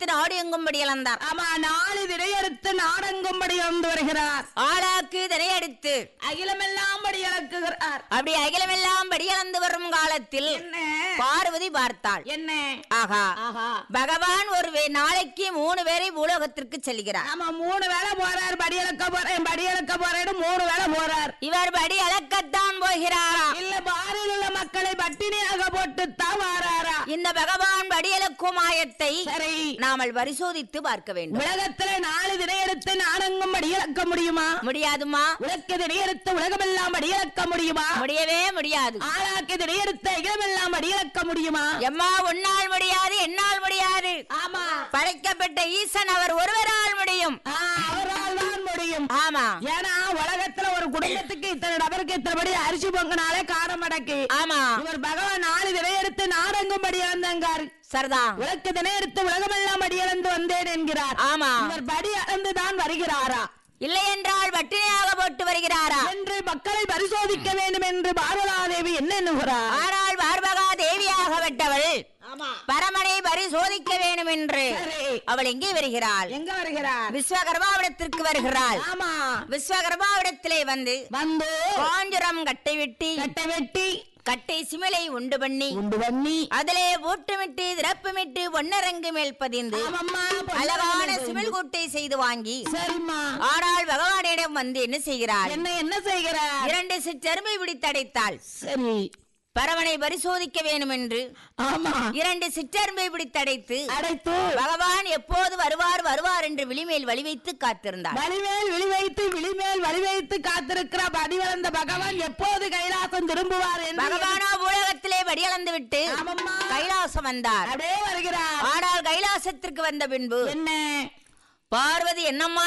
நாடு எங்கும்படி இழந்தார் ஆமா நாலு திரையெடுத்து நாடங்கும்படி வந்து வருகிறார் ஆளாக்கு திரையடித்து அகிலமெல்லாம் படி இழக்குகிறார் அப்படி அகிலமெல்லாம் படியளந்து வரும் காலத்தில் என்ன பார்வதி பார்த்தாள் என்ன ஆகா ஆஹா பகவான் ஒரு வே- நாளைக்கு மூணு பேரை பூலோகத்திற்கு செல்கிறார் ஆமா மூணு வேளை போறார் படி இழக்க போறேன் படி இழக்க போறேன்னு மூணு வேளை போறார் இவர் படி அளக்கத்தான் போகிறாரா இல்ல பாரில் உள்ள மக்களை பட்டினியாக போட்டு தான் வாராரா இந்த பகவான் படியளக்கும் ஆயத்தை சரி நாமல் பரிசோதித்து பார்க்க வேண்டும் உலகத்துல நாலு திரையெடுத்து நாடங்கும் படி இழக்க முடியுமா முடியாதுமா உலக திரையெடுத்து உலகமெல்லாம் படி இழக்க முடியுமா முடியவே முடியாது ஆளாக்கு திரையெடுத்த இளமெல்லாம் படி இழக்க முடியுமா எம்மா உன்னால் முடியாது என்னால் முடியாது ஆமா படைக்கப்பட்ட ஈசன் அவர் ஒருவரால் முடியும் ஆ, அவரால் தான் முடியும் ஆமா ஏன்னா உலகத்துல ஒரு குடும்பத்துக்கு இத்தனை நபருக்கு இத்தனைபடி அரிசி பொங்கினாலே காரம் அடக்கு ஆமா இவர் பகவான் நாலு திரையெடுத்து நாடங்கும்படி இழந்தங்கார் சரிதான் உலக தினையெடுத்து உலகமெல்லாம் படி இழந்து வந்தேன் என்கிறார் ஆமா இவர் படி அளந்துதான் வருகிறாரா இல்லை என்றால் பட்டினியாக போட்டு வருகிறாரா என்று மக்களை பரிசோதிக்க வேண்டும் என்று பார்வதாதேவி என்ன எண்ணுகிறார் ஆனால் பார்வகா தேவியாகப்பட்டவள் ஆமா பரமனை பரிசோதிக்க வேண்டும் என்று சரி. அவள் எங்கே வருகிறாள் எங்க வருகிறார் விஸ்வகர்மாவிடத்திற்கு வருகிறாள் ஆமா விஸ்வகர்மாவிடத்திலே வந்து வந்து காஞ்சுரம் கட்டை வெட்டி கட்டை வெட்டி கட்டை சிமிலை உண்டு பண்ணி உண்டு பண்ணி அதிலே பூட்டுமிட்டு திறப்புமிட்டு பொன்னரங்கு மேல் பதிந்து ஆமம்மா, அழகான சிமிழ் கூட்டை செய்து வாங்கி சரிம்மா ஆனால் பகவானிடம் வந்து என்ன செய்கிறாள் என்ன என்ன செய்கிறார் இரண்டு சிற்றெருமை பிடித்தடைத்தாள் சரி பரமனை பரிசோதிக்க வேண்டும் என்று ஆமா இரண்டு சிற்றெருமை பிடித்தடைத்து அடைத்து பகவான் எப்போது வருவார் வருவார் என்று விழிமேல் வழி வைத்து காத்திருந்தாள் வலிமேல் விழி வைத்து விழிமேல் வழி வைத்து காத்திருக்கிற பதிவளர்ந்த பகவான் எப்போது கைலாசம் திரும்புவார் என்று பகவானோ பூலகத்திலே படியளந்து விட்டு ஆமம்மா. கைலாசம் வந்தார் அப்படியே வருகிறார் ஆனால் கைலாசத்திற்கு வந்த பின்பு என்ன பார்வதி என்னம்மா